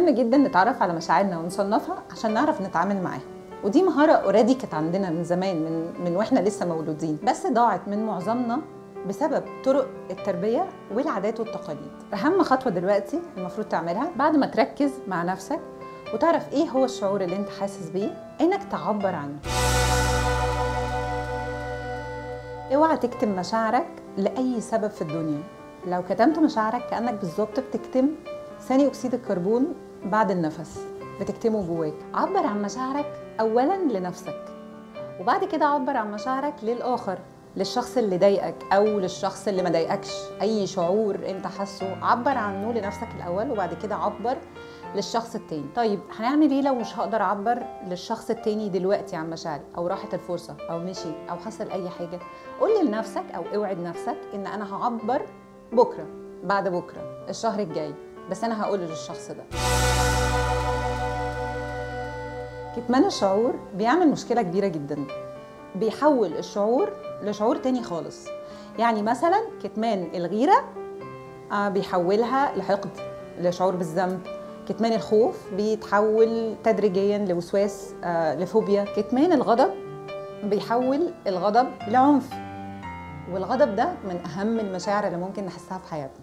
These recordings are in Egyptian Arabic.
مهم جدا نتعرف على مشاعرنا ونصنفها عشان نعرف نتعامل معاها ودي مهارة اوريدي كانت عندنا من زمان من من واحنا لسه مولودين بس ضاعت من معظمنا بسبب طرق التربية والعادات والتقاليد أهم خطوة دلوقتي المفروض تعملها بعد ما تركز مع نفسك وتعرف ايه هو الشعور اللي انت حاسس بيه انك تعبر عنه اوعى تكتم مشاعرك لأي سبب في الدنيا لو كتمت مشاعرك كأنك بالظبط بتكتم ثاني أكسيد الكربون بعد النفس بتكتمه جواك عبر عن مشاعرك أولا لنفسك وبعد كده عبر عن مشاعرك للآخر للشخص اللي ضايقك او للشخص اللي ما ضايقكش اي شعور انت حاسه عبر عنه لنفسك الاول وبعد كده عبر للشخص التاني طيب هنعمل ايه لو مش هقدر اعبر للشخص التاني دلوقتي عن مشاعري او راحت الفرصه او مشي او حصل اي حاجه قول لنفسك او اوعد نفسك ان انا هعبر بكره بعد بكره الشهر الجاي بس انا هقول للشخص ده كتمان الشعور بيعمل مشكله كبيره جدا بيحول الشعور لشعور تاني خالص يعني مثلا كتمان الغيره آه بيحولها لحقد لشعور بالذنب كتمان الخوف بيتحول تدريجيا لوسواس آه لفوبيا كتمان الغضب بيحول الغضب لعنف والغضب ده من اهم المشاعر اللي ممكن نحسها في حياتنا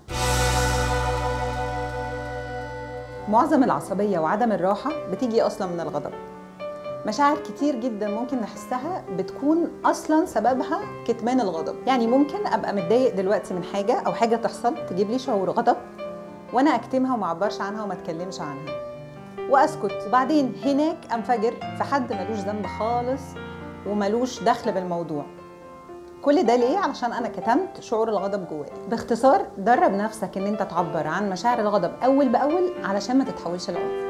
معظم العصبيه وعدم الراحه بتيجي اصلا من الغضب مشاعر كتير جدا ممكن نحسها بتكون اصلا سببها كتمان الغضب يعني ممكن ابقى متضايق دلوقتي من حاجه او حاجه تحصل تجيب لي شعور غضب وانا اكتمها وما اعبرش عنها وما اتكلمش عنها واسكت وبعدين هناك انفجر في حد ملوش ذنب خالص وملوش دخل بالموضوع كل ده ليه علشان انا كتمت شعور الغضب جوايا باختصار درب نفسك ان انت تعبر عن مشاعر الغضب اول باول علشان ما تتحولش لعنف